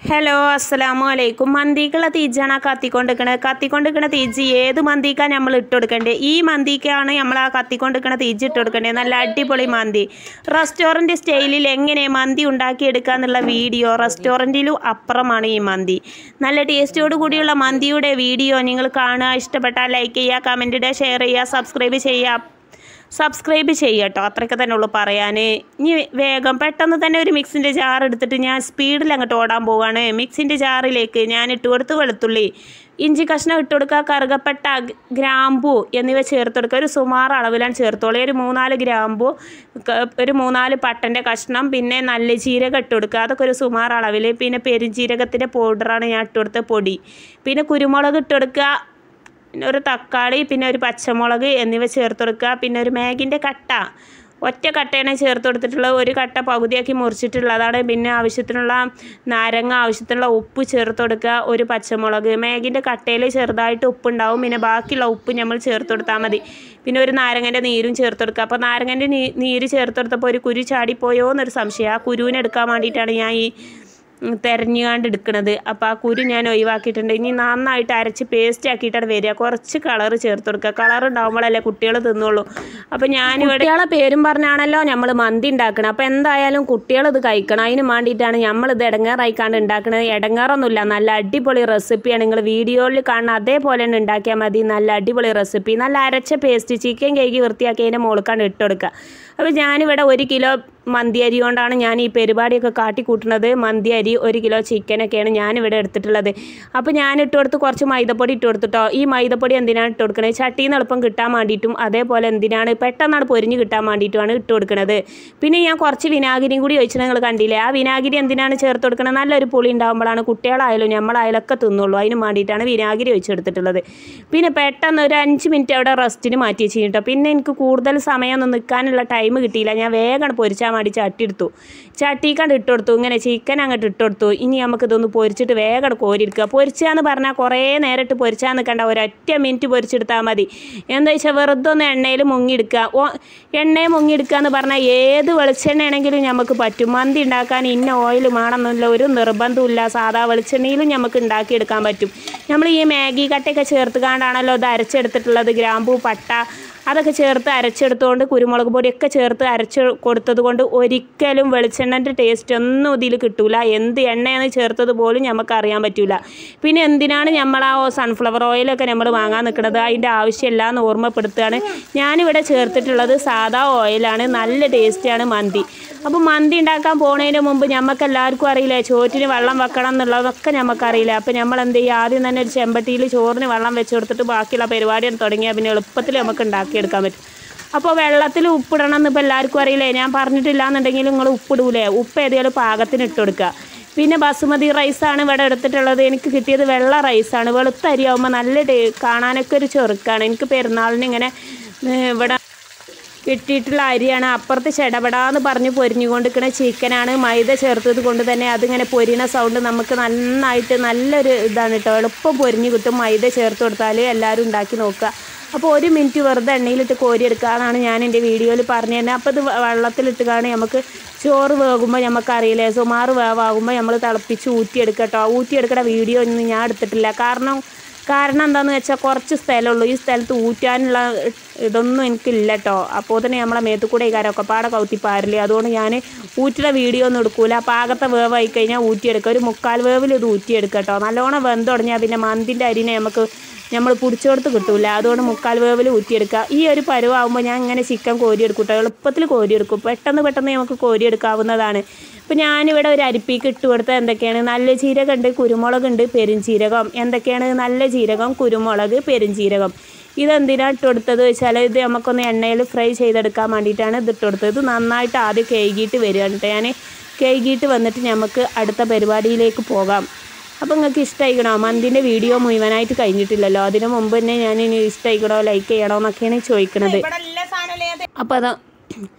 hello അസ്സലാമു അലൈക്കും മന്തിക്കുള്ള തീജാണ് ആ കത്തിക്കൊണ്ടിരിക്കണത് കത്തിക്കൊണ്ടിരിക്കണ തീജി ഏത് മന്തിക്കാണ് നമ്മൾ ഇട്ട് കൊടുക്കേണ്ടത് ഈ മന്തിക്കാണ് നമ്മൾ ആ കത്തിക്കൊണ്ടിരിക്കണ തീജി ഇട്ട് കൊടുക്കേണ്ടത് നല്ല അടിപൊളി മന്തി റെസ്റ്റോറൻറ്റ് സ്റ്റൈലിൽ എങ്ങനെ മന്തി ഉണ്ടാക്കിയെടുക്കുക എന്നുള്ള വീഡിയോ റെസ്റ്റോറൻറ്റിലും അപ്പുറമാണ് ഈ മന്തി നല്ല ടേസ്റ്റോട് കൂടിയുള്ള മന്തിയുടെ വീഡിയോ നിങ്ങൾ കാണുക ഇഷ്ടപ്പെട്ടാൽ ലൈക്ക് ചെയ്യുക കമൻറ്റ് ഇടുക ഷെയർ ചെയ്യുക സബ്സ്ക്രൈബ് ചെയ്യുക സബ്സ്ക്രൈബ് ചെയ്യട്ടോ അത്രയൊക്കെ തന്നെ ഉള്ളൂ പറയാൻ ഇനി വേഗം പെട്ടെന്ന് തന്നെ ഒരു മിക്സിൻ്റെ ജാർ എടുത്തിട്ട് ഞാൻ സ്പീഡിൽ അങ്ങോട്ട് ഓടാൻ പോവാണ് മിക്സിൻ്റെ ജാറിലേക്ക് ഞാൻ ഇട്ട് കൊടുത്ത് വെളുത്തുള്ളി ഇഞ്ചി കഷ്ണം ഇട്ട് കൊടുക്കുക കറുകപ്പെട്ട ഗ് ഗ്രാമ്പു എന്നിവ ചേർത്ത് കൊടുക്കുക ഒരു സുമാർ അളവിലാണ് ചേർത്തോളൂ ഒരു മൂന്നാല് ഗ്രാമ്പു ക- ഒരു മൂന്നാല് പട്ടൻ്റെ കഷ്ണം പിന്നെ നല്ല ജീരകം ഇട്ട് കൊടുക്കുക അതൊക്കെ ഒരു സുമാർ അളവിൽ പിന്നെ പെരുംജീരകത്തിൻ്റെ പൗഡറാണ് ഞാൻ ഇട്ട് കൊടുത്ത പൊടി പിന്നെ കുരുമുളക് ഇട്ട് കൊടുക്കുക പിന്നെ ഒരു തക്കാളി പിന്നെ ഒരു പച്ചമുളക് എന്നിവ ചേർത്ത് കൊടുക്കുക പിന്നെ ഒരു മാഗിൻ്റെ കട്ട ഒറ്റ കട്ടയാണ് ചേർത്ത് കൊടുത്തിട്ടുള്ളത് ഒരു കട്ട പകുതിയാക്കി മുറിച്ചിട്ടുള്ളതാണ് പിന്നെ ആവശ്യത്തിനുള്ള നാരങ്ങ ആവശ്യത്തിനുള്ള ഉപ്പ് ചേർത്ത് കൊടുക്കുക ഒരു പച്ചമുളക് മാഗിൻ്റെ കട്ടയിൽ ചെറുതായിട്ട് ഉപ്പുണ്ടാവും പിന്നെ ബാക്കിയുള്ള ഉപ്പ് നമ്മൾ ചേർത്ത് കൊടുത്താൽ മതി പിന്നെ ഒരു നാരങ്ങൻ്റെ നീരും ചേർത്ത് കൊടുക്കുക അപ്പോൾ നാരങ്ങൻ്റെ നീ നീര് ചേർത്ത് കൊടുത്തപ്പോൾ ഒരു കുരു ചാടിപ്പോയോ എന്നൊരു സംശയം ആ കുരുവിനെ എടുക്കാൻ വേണ്ടിയിട്ടാണ് ഞാൻ ഈ ഉം, തെരഞ്ഞുകാണ്ട് എടുക്കണത് അപ്പോൾ ആ കുരു ഞാൻ ഒഴിവാക്കിയിട്ടുണ്ട് ഇനി നന്നായിട്ട് അരച്ച് പേസ്റ്റ് ആക്കിയിട്ടാണ് വരിക കുറച്ച് കളർ ചേർത്ത് കൊടുക്കുക കളർ ഉണ്ടാകുമ്പോഴല്ലേ കുട്ടികൾ തിന്നുള്ളൂ അപ്പോൾ ഞാനിവിടെ കുട്ടികളെ പേരും പറഞ്ഞാണല്ലോ നമ്മൾ മന്തി ഉണ്ടാക്കണം അപ്പോൾ എന്തായാലും കുട്ടികൾ ഇത് കഴിക്കണം അതിന് വേണ്ടിയിട്ടാണ് നമ്മളിത് ഇടങ്ങാറായിക്കാണ്ട് ഉണ്ടാക്കുന്നത് ഇടങ്ങാറൊന്നുമില്ല നല്ല അടിപൊളി റെസിപ്പിയാണ് നിങ്ങൾ വീഡിയോയിൽ കാണുന്ന അതേപോലെ തന്നെ ഉണ്ടാക്കിയാൽ മതി നല്ല അടിപൊളി റെസിപ്പി നല്ല അരച്ച പേസ്റ്റ് ചിക്കൻ കേക്ക് വൃത്തിയാക്കി അതിൻ്റെ മുകൾക്കാണ്ട് ഇട്ട് കൊടുക്കുക അപ്പോൾ ഞാനിവിടെ ഒരു കിലോ മന്തി അരി കൊണ്ടാണ് ഞാൻ ഈ പരിപാടിയൊക്കെ കാട്ടിക്കൂട്ടുന്നത് മന്തി അരി ഒരു കിലോ ചിക്കനൊക്കെയാണ് ഞാനിവിടെ എടുത്തിട്ടുള്ളത് അപ്പോൾ ഞാൻ ഇട്ട് കൊടുത്ത് കുറച്ച് മൈദപ്പൊടി ഇട്ട് കൊടുത്തിട്ടോ ഈ മൈദപ്പൊടി എന്തിനാണ് ഇട്ട് കൊടുക്കുന്നത് ചട്ടിയിൽ നിന്ന് എളുപ്പം കിട്ടാൻ വേണ്ടിയിട്ടും അതേപോലെ എന്തിനാണ് പെട്ടെന്നാണ് പൊരിഞ്ഞ് കിട്ടാൻ വേണ്ടിയിട്ടുമാണ് ഇട്ട് കൊടുക്കുന്നത് പിന്നെ ഞാൻ കുറച്ച് വിനാഗിരിയും കൂടി ഒഴിച്ച് നിങ്ങൾ കണ്ടില്ലേ ആ വിനാഗിരി എന്തിനാണ് ചേർത്ത് കൊടുക്കുന്നത് നല്ലൊരു പുളി ഉണ്ടാകുമ്പോഴാണ് കുട്ടികളായാലും നമ്മളായാലും ഒക്കെ തിന്നുള്ളൂ അതിന് വേണ്ടിയിട്ടാണ് വിനാഗിരി ഒഴിച്ചെടുത്തിട്ടുള്ളത് പിന്നെ പെട്ടെന്ന് ഒരു അഞ്ച് മിനിറ്റ് അവിടെ റെസ്റ്റിന് മാറ്റി വെച്ച് കേട്ടോ പിന്നെ എനിക്ക് കൂടുതൽ സമയമൊന്നും നിൽക്കാനുള്ള ടൈം കിട്ടിയില്ല ഞാൻ വേഗം പൊരിച്ചാൻ വേണ്ടി ചട്ടി എടുത്തു ചട്ടിക്കണ്ട് ഇട്ട് കൊടുത്തു ഇങ്ങനെ ചിക്കൻ അങ്ങോട്ട് ഇട്ട് കൊടുത്തു ഇനി നമുക്ക് ഇതൊന്ന് പൊരിച്ചിട്ട് വേഗം കോരിയെടുക്കുക പൊരിച്ചാന്ന് പറഞ്ഞാൽ കുറേ നേരിട്ട് പൊരിച്ചാൽ നിൽക്കണ്ട ഒരൊറ്റ മിനിറ്റ് പൊരിച്ചെടുത്താൽ മതി എന്താ വെച്ചാൽ വെറുതെ ഒന്ന് എണ്ണയിൽ മുങ്ങിയെടുക്കുക ഓ എണ്ണയിൽ മുങ്ങിയെടുക്കുക എന്ന് പറഞ്ഞാൽ ഏത് വെളിച്ചെണ്ണയാണെങ്കിലും നമുക്ക് പറ്റും മന്തി ഉണ്ടാക്കാൻ ഇന്ന ഓയിൽ വേണമെന്നില്ല ഒരു നിർബന്ധമില്ല സാധാ വെളിച്ചെണ്ണയിലും നമുക്ക് ഉണ്ടാക്കിയെടുക്കാൻ പറ്റും നമ്മൾ ഈ മാഗി കട്ടയൊക്കെ ചേർത്ത് കാണ്ടാണല്ലോ ഇത് അരച്ചെടുത്തിട്ടുള്ളത് ഗ്രാമ്പൂ പട്ട അതൊക്കെ ചേർത്ത് അരച്ചെടുത്തുകൊണ്ട് കുരുമുളക് പൊടിയൊക്കെ ചേർത്ത് അരച്ച് കൊടുത്തത് കൊണ്ട് ഒരിക്കലും വെളിച്ചെണ്ണൻ്റെ ടേസ്റ്റ് ഒന്നും ഇതിൽ കിട്ടൂല എന്ത് എണ്ണയാണ് ചേർത്തത് പോലും നമുക്ക് അറിയാൻ പറ്റൂല പിന്നെ എന്തിനാണ് നമ്മൾ ആ സൺഫ്ലവർ ഓയിലൊക്കെ നമ്മൾ വാങ്ങാൻ നിൽക്കുന്നത് അതിൻ്റെ ആവശ്യമില്ല എന്ന് ഓർമ്മപ്പെടുത്തുകയാണ് ഞാനിവിടെ ചേർത്തിട്ടുള്ളത് സാധാ ഓയിലാണ് നല്ല ടേസ്റ്റിയാണ് മന്തി അപ്പോൾ മന്തി ഉണ്ടാക്കാൻ പോണതിന് മുമ്പ് നമുക്ക് എല്ലാവർക്കും അറിയില്ലേ ചോറ്റിന് വെള്ളം വെക്കണം എന്നുള്ളതൊക്കെ നമുക്കറിയില്ല അപ്പോൾ നമ്മൾ എന്ത് ചെയ്യുക ആദ്യം തന്നെ ഒരു ചെമ്പട്ടിയിൽ ചോറിന് വെള്ളം വെച്ച് കൊടുത്തിട്ട് ബാക്കിയുള്ള പരിപാടി തുടങ്ങിയാൽ പിന്നെ എളുപ്പത്തിൽ നമുക്ക് ഉണ്ടാക്കിയെടുക്കാൻ പറ്റും അപ്പോൾ വെള്ളത്തിൽ ഉപ്പിടണം എന്ന് ഇപ്പോൾ എല്ലാവർക്കും അറിയില്ലേ ഞാൻ പറഞ്ഞിട്ടില്ല എന്നുണ്ടെങ്കിൽ നിങ്ങൾ ഉപ്പിടൂലേ ഉപ്പ് ഏതെങ്കിലും പാകത്തിന് ഇട്ട് കൊടുക്കുക പിന്നെ ബസുമതി റൈസാണ് ഇവിടെ എടുത്തിട്ടുള്ളത് എനിക്ക് കിട്ടിയത് വെള്ള റൈസാണ് വെളുത്ത അരിയാവുമ്പോൾ നല്ല ടേ കാണാനൊക്കെ ഒരു ചെറുക്കാണ് എനിക്ക് പെരുന്നാളിന് ഇങ്ങനെ ഏ, ഇവിടെ കിട്ടിയിട്ടുള്ള അരിയാണ് അപ്പുറത്ത് ചെടപെടാന്ന് പറഞ്ഞ് പൊരിഞ്ഞുകൊണ്ടിരിക്കുന്ന ചിക്കനാണ് മൈദ ചേർത്തത് കൊണ്ട് തന്നെ അതിങ്ങനെ പൊരിയണ സൗണ്ട് നമുക്ക് നന്നായിട്ട് നല്ലൊരു ഇതാണ് കേട്ടോ എളുപ്പം പൊരിഞ്ഞ് കിട്ടും മൈദ ചേർത്ത് കൊടുത്താൽ എല്ലാവരും ഉണ്ടാക്കി നോക്കുക അപ്പോൾ ഒരു മിനിറ്റ് വെറുതെ എണ്ണയിലിട്ട് കോരിയെടുക്കുക എന്നാണ് ഞാൻ എൻ്റെ വീഡിയോയിൽ പറഞ്ഞു തന്നെ അപ്പോൾ ഇത് വെള്ളത്തിലിട്ട് കാണി നമുക്ക് ചോറ് വേകുമ്പോൾ നമുക്കറിയില്ലേ സുമാറ് വേവാകുമ്പോൾ നമ്മൾ തിളപ്പിച്ച് ഊറ്റിയെടുക്കുക കേട്ടോ ഊറ്റിയെടുക്കുന്ന വീഡിയോ ഒന്നും ഞാൻ എടുത്തിട്ടില്ല കാരണം കാരണം എന്താണെന്ന് വെച്ചാൽ കുറച്ച് സ്ഥലമുള്ളൂ ഈ സ്ഥലത്ത് ഊറ്റാനുള്ള ഇതൊന്നും എനിക്കില്ല കേട്ടോ അപ്പോൾ തന്നെ നമ്മളെ മേത്തു കൂടെ ഈ കാരമൊക്കെ പാടെ കൗത്തിപ്പാരില്ലേ അതുകൊണ്ട് ഞാൻ ഊറ്റിയുടെ വീഡിയോ ഒന്നും എടുക്കൂല പാകത്തെ വേവായി കഴിഞ്ഞാൽ ഊറ്റിയെടുക്കുക ഒരു മുക്കാൽ വേവിൽ ഇത് ഊറ്റിയെടുക്കുക കേട്ടോ നല്ലോണം വെന്ത് തുടങ്ങിയാൽ പിന്നെ മന്തിൻ്റെ അരിനെ നമുക്ക് നമ്മൾ പിടിച്ചോടത്ത് കിട്ടൂല അതുകൊണ്ട് മുക്കാൽ വേവിൽ ഊറ്റിയെടുക്കുക ഈ ഒരു പരുവാകുമ്പോൾ ഞാൻ ഇങ്ങനെ ചിക്കൻ കോരിയെടുക്കും കേട്ടോ എളുപ്പത്തിൽ കോരിയെടുക്കും പെട്ടെന്ന് പെട്ടെന്ന് നമുക്ക് കോരിയെടുക്കാവുന്നതാണ് ഇപ്പോൾ ഞാനിവിടെ ഒരു അരിപ്പിക്ക് ഇട്ട് കൊടുത്തത് എന്തൊക്കെയാണ് നല്ല ജീരകമുണ്ട് കുരുമുളകുണ്ട് പെരുംജീരകം എന്തൊക്കെയാണ് നല്ല ജീരകം കുരുമുളക് പെരുംജീരകം ഇതെന്തിനാണ് ഇട്ട് കൊടുത്തത് വെച്ചാൽ ഇത് നമുക്കൊന്ന് എണ്ണയിൽ ഫ്രൈ ചെയ്തെടുക്കാൻ വേണ്ടിയിട്ടാണ് ഇത് ഇട്ട് കൊടുത്തത് ഇത് നന്നായിട്ട് ആദ്യം കഴുകിയിട്ട് വരികയാണ് കേട്ടോ ഞാൻ കഴുകിയിട്ട് വന്നിട്ട് നമുക്ക് അടുത്ത പരിപാടിയിലേക്ക് പോകാം അപ്പോൾ നിങ്ങൾക്ക് ഇഷ്ടമായിക്കണോ മന്തിൻ്റെ വീഡിയോ മുഴുവനായിട്ട് കഴിഞ്ഞിട്ടില്ലല്ലോ അതിന് മുമ്പ് തന്നെ ഞാൻ ഇനി ഇഷ്ടമായിക്കണോ ലൈക്ക് ചെയ്യണോ എന്നൊക്കെയാണ് ചോദിക്കണത് അപ്പോൾ അത്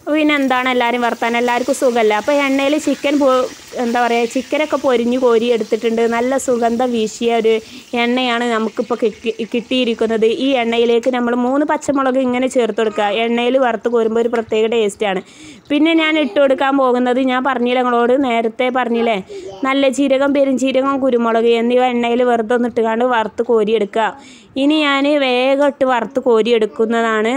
പിന്നെ എന്താണ് എല്ലാവരും വർത്താനം എല്ലാവർക്കും സുഖമല്ല അപ്പോൾ എണ്ണയിൽ ചിക്കൻ പോ എന്താ പറയുക ചിക്കനൊക്കെ പൊരിഞ്ഞ് കോരി എടുത്തിട്ടുണ്ട് നല്ല സുഗന്ധം വീശിയ ഒരു എണ്ണയാണ് നമുക്കിപ്പോൾ കിട്ടി കിട്ടിയിരിക്കുന്നത് ഈ എണ്ണയിലേക്ക് നമ്മൾ മൂന്ന് പച്ചമുളക് ഇങ്ങനെ ചേർത്ത് കൊടുക്കുക എണ്ണയിൽ വറുത്ത് കോരുമ്പോൾ ഒരു പ്രത്യേക ടേസ്റ്റാണ് പിന്നെ ഞാൻ ഇട്ട് കൊടുക്കാൻ പോകുന്നത് ഞാൻ പറഞ്ഞില്ല നിങ്ങളോട് നേരത്തെ പറഞ്ഞില്ലേ നല്ല ജീരകം പെരുംജീരകം കുരുമുളക് എന്നിവ എണ്ണയിൽ വെറുതെ ഒന്ന് ഇട്ടുകൊണ്ട് വറുത്ത് കോരിയെടുക്കുക ഇനി ഞാൻ വേഗം ഇട്ട് വറുത്ത് കോരിയെടുക്കുന്നതാണ്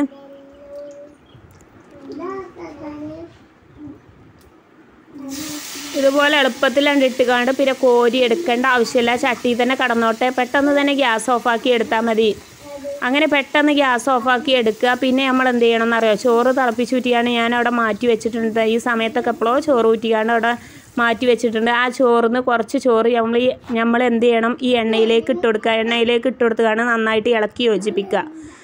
ഇതുപോലെ എളുപ്പത്തിൽ ഇട്ടുകൊണ്ട് പിന്നെ കോരി എടുക്കേണ്ട ആവശ്യമില്ല ചട്ടി തന്നെ കടന്നോട്ടെ പെട്ടെന്ന് തന്നെ ഗ്യാസ് ഓഫാക്കി എടുത്താൽ മതി അങ്ങനെ പെട്ടെന്ന് ഗ്യാസ് ഓഫാക്കി എടുക്കുക പിന്നെ നമ്മൾ എന്ത് ചെയ്യണം എന്നറിയോ ചോറ് തിളപ്പിച്ച് ഊറ്റിയാണ് ഞാൻ അവിടെ മാറ്റി വെച്ചിട്ടുണ്ട് ഈ സമയത്തൊക്കെ എപ്പോഴോ ചോറ് ഊറ്റിക്കാണ്ട് അവിടെ മാറ്റി വെച്ചിട്ടുണ്ട് ആ ചോറിന്ന് കുറച്ച് ചോറ് നമ്മൾ ഈ നമ്മൾ എന്ത് ചെയ്യണം ഈ എണ്ണയിലേക്ക് ഇട്ട് കൊടുക്കുക എണ്ണയിലേക്ക് ഇട്ട് കൊടുത്തുകൊണ്ട് നന്നായിട്ട് ഇളക്കി യോജിപ്പിക്കുക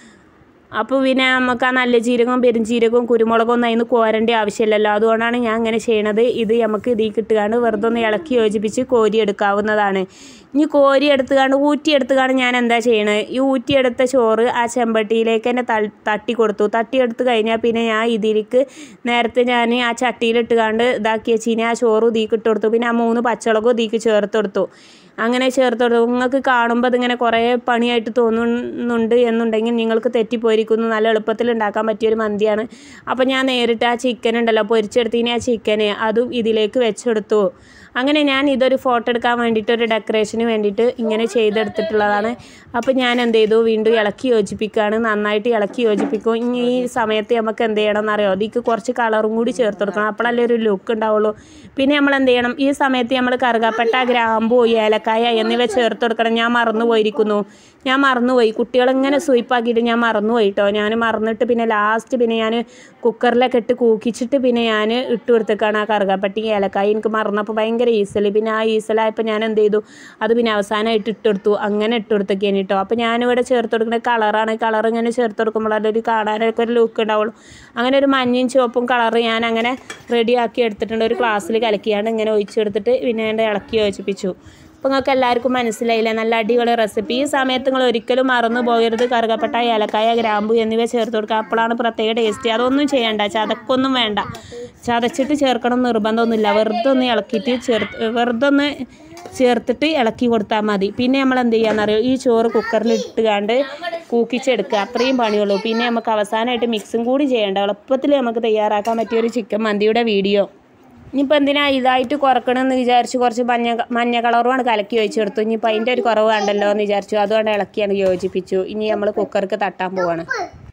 അപ്പോൾ പിന്നെ നമുക്ക് ആ നല്ല ജീരകവും പെരുംജീരകവും കുരുമുളകും ഒന്നും അതിന് കോരേണ്ട ആവശ്യമില്ലല്ലോ അതുകൊണ്ടാണ് ഞാൻ അങ്ങനെ ചെയ്യണത് ഇത് നമുക്ക് ഇതിൽ കിട്ടുകയാണ് വെറുതെ ഒന്ന് ഇളക്കി യോജിപ്പിച്ച് കോരിയെടുക്കാവുന്നതാണ് ഇനി കോരിയെടുത്തുകാണ്ട് ഊറ്റിയെടുത്തുകാണ്ട് ഞാൻ എന്താ ചെയ്യണത് ഈ ഊറ്റിയെടുത്ത ചോറ് ആ ചെമ്പട്ടിയിലേക്ക് തന്നെ തൾ തട്ടി കൊടുത്തു തട്ടിയെടുത്ത് കഴിഞ്ഞാൽ പിന്നെ ഞാൻ ഇതിലേക്ക് നേരത്തെ ഞാൻ ആ ചട്ടിയിലിട്ടുകാണ്ട് ഇതാക്കി വെച്ചിന് ആ ചോറ് ഇതിലേക്ക് ഇട്ട് കൊടുത്തു പിന്നെ ആ മൂന്ന് പച്ചമുളകും ഇതിലേക്ക് ചേർത്ത് കൊടുത്തു അങ്ങനെ ചേർത്ത് കൊടുത്തു നിങ്ങൾക്ക് കാണുമ്പോൾ അതിങ്ങനെ കുറേ പണിയായിട്ട് തോന്നുന്നുണ്ട് എന്നുണ്ടെങ്കിൽ നിങ്ങൾക്ക് തെറ്റിപ്പോയിരിക്കുന്നു നല്ല എളുപ്പത്തിൽ ഉണ്ടാക്കാൻ പറ്റിയൊരു മന്തിയാണ് അപ്പോൾ ഞാൻ നേരിട്ട് ആ ചിക്കൻ ഉണ്ടല്ലോ പൊരിച്ചെടുത്തിന് ആ ചിക്കന് അതും ഇതിലേക്ക് വെച്ചെടുത്തു അങ്ങനെ ഞാൻ ഇതൊരു ഫോട്ടോ എടുക്കാൻ വേണ്ടിയിട്ട് ഒരു ഡെക്കറേഷന് വേണ്ടിയിട്ട് ഇങ്ങനെ ചെയ്തെടുത്തിട്ടുള്ളതാണ് അപ്പോൾ ഞാൻ എന്ത് ചെയ്തു വീണ്ടും ഇളക്കി യോജിപ്പിക്കുകയാണ് നന്നായിട്ട് ഇളക്കി യോജിപ്പിക്കും ഇനി ഈ സമയത്ത് നമുക്ക് എന്ത് ചെയ്യണം എന്നറിയോ അതിക്ക് കുറച്ച് കളറും കൂടി ചേർത്ത് കൊടുക്കണം അപ്പോഴല്ലേ ഒരു ലുക്ക് ഉണ്ടാവുള്ളൂ പിന്നെ നമ്മൾ എന്ത് ചെയ്യണം ഈ സമയത്ത് നമ്മൾ കറുകപ്പട്ട ഗ്രാമ്പൂ ഏലക്കായ എന്നിവ ചേർത്ത് കൊടുക്കണം ഞാൻ മറന്നു പോയിരിക്കുന്നു ഞാൻ മറന്നുപോയി കുട്ടികളിങ്ങനെ സ്വീപ്പാക്കിയിട്ട് ഞാൻ മറന്നുപോയി കേട്ടോ ഞാൻ മറന്നിട്ട് പിന്നെ ലാസ്റ്റ് പിന്നെ ഞാൻ കുക്കറിലൊക്കെ ഇട്ട് കൂക്കിച്ചിട്ട് പിന്നെ ഞാൻ ഇട്ട് കൊടുത്തേക്കാണ് ആ കറുകപ്പട്ടി ഏലക്കായ എനിക്ക് മറന്നപ്പോൾ ഭയങ്കര ഈസല് പിന്നെ ആ ഈസലായപ്പോൾ ഞാൻ എന്ത് ചെയ്തു അത് പിന്നെ അവസാനമായിട്ട് ഇട്ടെടുത്തു അങ്ങനെ ഇട്ട് കൊടുത്തേക്കാണ് കേട്ടോ അപ്പോൾ ഞാനിവിടെ ചേർത്ത് കൊടുക്കുന്ന കളറാണ് കളർ ഇങ്ങനെ ചേർത്ത് കൊടുക്കുമ്പോൾ അതൊരു കാണാനൊക്കെ ഒരു ലുക്ക് ഉണ്ടാവുള്ളൂ അങ്ങനെ ഒരു മഞ്ഞയും ചുവപ്പും കളർ ഞാൻ അങ്ങനെ റെഡിയാക്കി എടുത്തിട്ടുണ്ട് ഒരു ഗ്ലാസ്സിൽ കലക്കിയാണ് ഇങ്ങനെ ഒഴിച്ചെടുത്തിട്ട് പിന്നെ ഞാൻ ഇളക്കി യോജിപ്പിച്ചു അപ്പോൾ നിങ്ങൾക്ക് എല്ലാവർക്കും മനസ്സിലായില്ലേ നല്ല അടിപൊളി റെസിപ്പി ഈ സമയത്ത് നിങ്ങൾ ഒരിക്കലും മറന്നു പോകരുത് കറുകപ്പട്ട ഏലക്കായ ഗ്രാമ്പു എന്നിവ ചേർത്ത് കൊടുക്കുക അപ്പോഴാണ് പ്രത്യേക ടേസ്റ്റ് അതൊന്നും ചെയ്യണ്ട ചതക്കൊന്നും വേണ്ട ചതച്ചിട്ട് ചേർക്കണം എന്ന് നിർബന്ധമൊന്നുമില്ല വെറുതെ ഒന്ന് ഇളക്കിയിട്ട് ചേർത്ത് വെറുതെ ഒന്ന് ചേർത്തിട്ട് ഇളക്കി കൊടുത്താൽ മതി പിന്നെ നമ്മൾ എന്ത് ചെയ്യാന്നറിയോ ഈ ചോറ് കുക്കറിൽ ഇട്ടുകാണ്ട് കൂക്കിച്ചെടുക്കുക അത്രയും പണിയുള്ളൂ പിന്നെ നമുക്ക് അവസാനമായിട്ട് മിക്സും കൂടി ചെയ്യേണ്ട എളുപ്പത്തിൽ നമുക്ക് തയ്യാറാക്കാൻ പറ്റിയ ഒരു ചിക്കൻ മന്തിയുടെ വീഡിയോ ഇനിയിപ്പോൾ എന്തിനാ ഇതായിട്ട് കുറക്കണമെന്ന് വിചാരിച്ച് കുറച്ച് മഞ്ഞ മഞ്ഞ കളറുമാണ് കലക്കി ഒഴിച്ചെടുത്തു ഇനിയിപ്പോൾ അതിൻ്റെ ഒരു കുറവ് കണ്ടല്ലോ എന്ന് വിചാരിച്ചു അതുകൊണ്ട് ഇളക്കിയാണ് യോജിപ്പിച്ചു ഇനി നമ്മൾ കുക്കർക്ക് തട്ടാൻ പോവാണ്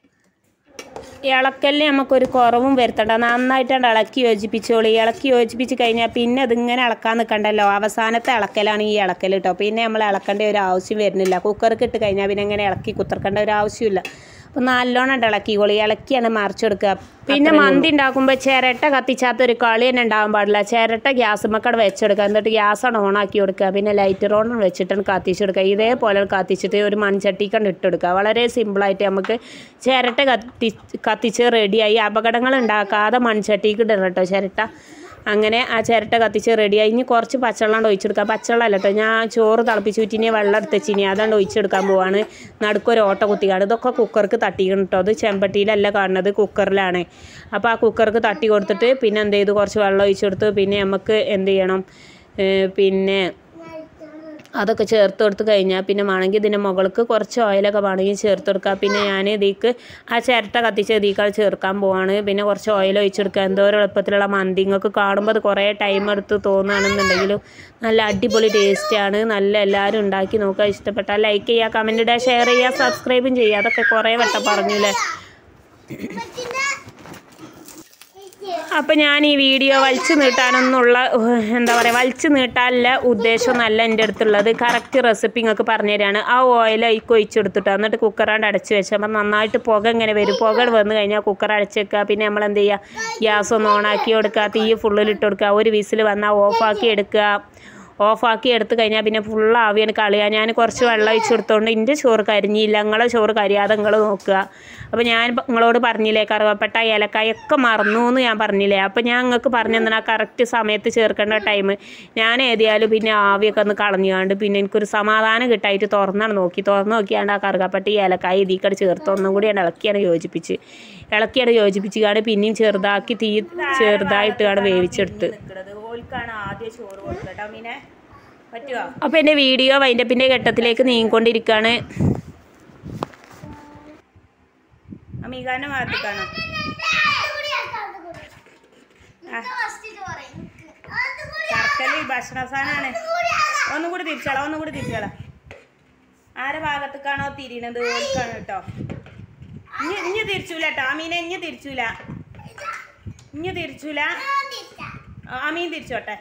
ഇളക്കലിന് നമുക്കൊരു കുറവും വരുത്തണ്ട നന്നായിട്ടാണ് ഇളക്കി യോജിപ്പിച്ചോളൂ ഇളക്കി യോജിപ്പിച്ച് കഴിഞ്ഞാൽ പിന്നെ അതിങ്ങനെ ഇളക്കാൻ നിൽക്കണ്ടല്ലോ അവസാനത്തെ ഇളക്കലാണ് ഈ ഇളക്കൽ കേട്ടോ പിന്നെ നമ്മൾ ഇളക്കേണ്ട ഒരു ആവശ്യം വരുന്നില്ല കുക്കർക്ക് ഇട്ട് കഴിഞ്ഞാൽ പിന്നെ ഇങ്ങനെ ഇളക്കി കുത്തിർക്കേണ്ട ഒരു ആവശ്യമില്ല അപ്പോൾ നല്ലോണം ഇളക്കിക്കോളി ഇളക്കിയാണ് മറിച്ചെടുക്കുക പിന്നെ മന്തി ഉണ്ടാക്കുമ്പോൾ ചിരട്ട കത്തിച്ചാത്ത ഒരു കളി തന്നെ ഉണ്ടാകാൻ പാടില്ല ചിരട്ട ഗ്യാസ് മക്കടെ വെച്ചെടുക്കുക എന്നിട്ട് ഗ്യാസാണ് ഓണാക്കി കൊടുക്കുക പിന്നെ ലൈറ്റർ ഓൺ വെച്ചിട്ടാണ് കത്തിച്ചെടുക്കുക ഇതേപോലെ കത്തിച്ചിട്ട് ഒരു മൺചട്ടിക്കണ്ട് ഇട്ടെടുക്കുക വളരെ സിമ്പിളായിട്ട് നമുക്ക് ചിരട്ട കത്തി കത്തിച്ച് റെഡിയായി അപകടങ്ങൾ ഉണ്ടാക്കാതെ മൺചട്ടിക്ക് ഇടണം കേട്ടോ ചിരട്ട അങ്ങനെ ആ ചിരട്ട കത്തിച്ച് റെഡിയായി ഇനി കുറച്ച് പച്ചവെള്ളം ഒഴിച്ചെടുക്കുക പച്ചവെള്ളം അല്ല കേട്ടോ ഞാൻ ചോറ് തിളപ്പിച്ച് ഊറ്റിനി വെള്ളം എടുത്തുവച്ചിനി അതാണ്ട് ഒഴിച്ചെടുക്കാൻ പോവാണ് നടുക്കൊരു ഓട്ട കുത്തിക്കാണ് ഇതൊക്കെ കുക്കർക്ക് തട്ടിക്കണം കേട്ടോ അത് ചെമ്പട്ടിയിലല്ല കാണുന്നത് കുക്കറിലാണ് അപ്പോൾ ആ കുക്കർക്ക് തട്ടി കൊടുത്തിട്ട് പിന്നെ എന്ത് ചെയ്തു കുറച്ച് വെള്ളം ഒഴിച്ചെടുത്ത് പിന്നെ നമുക്ക് എന്ത് ചെയ്യണം ഏഹ് പിന്നെ അതൊക്കെ ചേർത്ത് കൊടുത്ത് കഴിഞ്ഞാൽ പിന്നെ വേണമെങ്കിൽ ഇതിൻ്റെ മുകൾക്ക് കുറച്ച് ഓയിലൊക്കെ വേണമെങ്കിൽ ചേർത്ത് കൊടുക്കുക പിന്നെ ഞാൻ ഇതിലേക്ക് ആ ചിരട്ട കത്തിച്ച് ഇതിക്കാൾ ചേർക്കാൻ പോവാണ് പിന്നെ കുറച്ച് ഓയിൽ ഒഴിച്ചെടുക്കുക എന്തോ ഒരു എളുപ്പത്തിലുള്ള മന്തി നിങ്ങൾക്ക് കാണുമ്പോൾ അത് കുറേ ടൈം എടുത്ത് തോന്നുകയാണെന്നുണ്ടെങ്കിലും നല്ല അടിപൊളി ടേസ്റ്റാണ് നല്ല എല്ലാവരും ഉണ്ടാക്കി നോക്കുക ഇഷ്ടപ്പെട്ടാൽ ലൈക്ക് ചെയ്യുക കമൻറ്റ് ഇടുക ഷെയർ ചെയ്യുക സബ്സ്ക്രൈബും ചെയ്യുക അതൊക്കെ കുറേ വട്ടം പറഞ്ഞില്ലേ അപ്പം ഞാൻ ഈ വീഡിയോ വലിച്ചു നീട്ടാനൊന്നുള്ള ഉഹ്, എന്താ പറയുക വലിച്ചു നീട്ടാനുള്ള ഉദ്ദേശമൊന്നല്ല എൻ്റെ അടുത്തുള്ളത് കറക്റ്റ് റെസിപ്പി നിങ്ങൾക്ക് പറഞ്ഞു തരാണ് ആ ഓയിൽ അതിക്ക് ഒഴിച്ചെടുത്തിട്ട് എന്നിട്ട് കുക്കറാണ്ട് അടച്ച് വെച്ചാൽ അപ്പം നന്നായിട്ട് പുക ഇങ്ങനെ വരും പുക വന്നു കഴിഞ്ഞാൽ കുക്കർ അടച്ച് വെക്കുക പിന്നെ നമ്മൾ എന്ത് ചെയ്യുക ഗ്യാസ് ഒന്ന് ഓണാക്കി കൊടുക്കുക തീ ഫുള്ളിൽ ഇട്ട് കൊടുക്കുക ഒരു വിസിൽ വന്നാൽ ഓഫാക്കി എടുക്കുക ഓഫാക്കി എടുത്ത് കഴിഞ്ഞാൽ പിന്നെ ഫുൾ ആവിയാണ് കളയുക ഞാൻ കുറച്ച് വെള്ളം ഒഴിച്ച് കൊടുത്തോണ്ട് എൻ്റെ ചോറ് കരിഞ്ഞില്ല നിങ്ങളെ ചോറ് കരിയാതെ നിങ്ങൾ നോക്കുക അപ്പോൾ ഞാൻ പ- നിങ്ങളോട് പറഞ്ഞില്ലേ കറുവപ്പട്ട ഏലക്കായൊക്കെ മറന്നു എന്ന് ഞാൻ പറഞ്ഞില്ലേ അപ്പോൾ ഞാൻ നിങ്ങൾക്ക് പറഞ്ഞു തന്നെ ആ കറക്റ്റ് സമയത്ത് ചേർക്കേണ്ട ടൈം ഞാൻ ഏതായാലും പിന്നെ ആവിയൊക്കെ ഒന്ന് കളഞ്ഞുകൊണ്ട് പിന്നെ എനിക്കൊരു സമാധാനം കിട്ടായിട്ട് തുറന്നാണ് നോക്കി തുറന്ന് നോക്കിയാണ്ട് ആ കറുകപ്പട്ടി ഏലക്കായ ഇതിക്കടെ ചേർത്ത് ഒന്നും കൂടിയാണ് ഇളക്കിയാണ് യോജിപ്പിച്ച് ഇളക്കിയാണ് യോജിപ്പിച്ച് കാണ്ട് പിന്നെയും ചെറുതാക്കി തീ ചെറുതായിട്ട് ആണ് വേവിച്ചെടുത്ത് ഓൽക്കാണ് ആദ്യം ചോറ് കൊടുക്കട്ടോ മീനെ പറ്റുമോ അപ്പോൾ എൻ്റെ വീഡിയോ വൈൻഡപ്പിൻ്റെ ഘട്ടത്തിലേക്ക് നീങ്ങിക്കൊണ്ടിരിക്കുകയാണ് അമീകാൻ്റെ ഭാഗത്തേക്കാണോ കറക്കല് ഭക്ഷണ സാധനമാണ് ഒന്നും കൂടി തിരിച്ചാളാം ഒന്നും കൂടി തിരിച്ചാളാം ആരെ ഭാഗത്തേക്കാണോ തിരിയണത് ഓൽക്കാണ് കേട്ടോ ഇഞ്ഞ് ഇഞ്ഞ് തിരിച്ചൂല കേട്ടോ അമീനെ ഇഞ്ഞ് തിരിച്ചൂല ഇഞ്ഞ് തിരിച്ചൂല ആ, അമീൻ തിരിച്ചോട്ടെ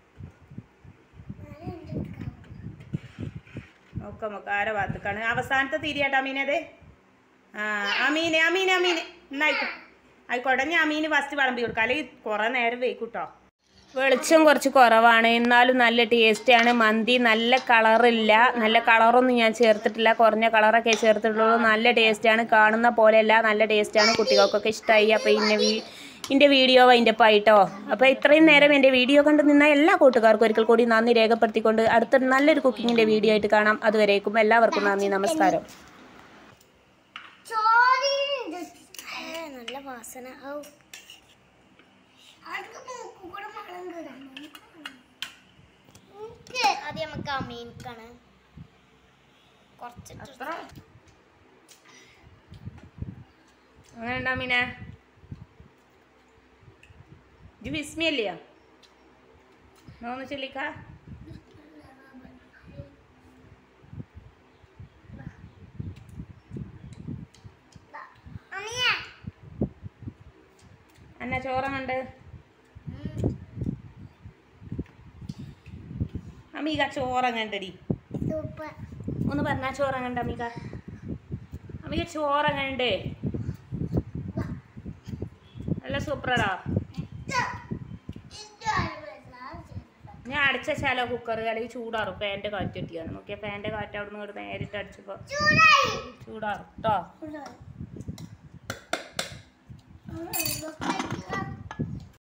നോക്കാം നോക്കാം ആരെ ഭാഗത്തേക്കാണ് അവസാനത്തെ തിരിയാട്ടോ അമീനത് ആ അമീന് അമീന് അമീന് എന്നായിക്കോ ആയിക്കോട്ടെ ഞാൻ അമീന് ഫസ്റ്റ് വിളമ്പി കൊടുക്കാം അല്ലെങ്കിൽ കുറേ നേരം വെയ്ക്കൂട്ടോ വെളിച്ചം കുറച്ച് കുറവാണ് എന്നാലും നല്ല ടേസ്റ്റാണ് മന്തി നല്ല കളറില്ല നല്ല കളറൊന്നും ഞാൻ ചേർത്തിട്ടില്ല കുറഞ്ഞ കളറൊക്കെ ചേർത്തിട്ടുള്ളൂ നല്ല ടേസ്റ്റാണ് കാണുന്ന പോലെയല്ല നല്ല ടേസ്റ്റാണ് കുട്ടികൾക്കൊക്കെ ഇഷ്ടമായി അപ്പോൾ ഇന്നെ വീ എൻ്റെ വീഡിയോ അതിൻ്റെ ആയിട്ടോ അപ്പോൾ ഇത്രയും നേരം എൻ്റെ വീഡിയോ കണ്ടു നിന്ന എല്ലാ കൂട്ടുകാർക്കും ഒരിക്കൽ കൂടി നന്ദി രേഖപ്പെടുത്തിക്കൊണ്ട് അടുത്തൊരു നല്ലൊരു കുക്കിങ്ങിൻ്റെ വീഡിയോ ആയിട്ട് കാണാം അതുവരേക്കും എല്ലാവർക്കും നന്ദി നമസ്കാരം നല്ല വാസന ഔ ആദ്യം നമുക്ക് അമീൻക്കാണ് കുറച്ച് അങ്ങനെ ഉണ്ടാ മീനെ ഇത് വിസ്മയല്ലയോ നോന്ന് ചൊല്ലിക്ക എന്നാ ചോറങ്ങണ്ട് അമീക ചോറങ്ങണ്ടടി സൂപ്പർ ഒന്ന് പറഞ്ഞാ ചോറങ്ങണ്ട അമീക അമീക ചോറങ്ങണ്ട് നല്ല സൂപ്പറാടാ ഞാൻ അടിച്ച ശാലോ കുക്കർ അല്ലെങ്കിൽ ചൂടാറും ഫാൻ്റെ കാറ്റ് കിട്ടിയാണ് നോക്കിയാൽ ഫാൻ്റെ കാറ്റ് അവിടെ നിന്ന് നേരിട്ട് അടിച്ചപ്പോൾ ചൂടാറും കേട്ടോ ചൂടായി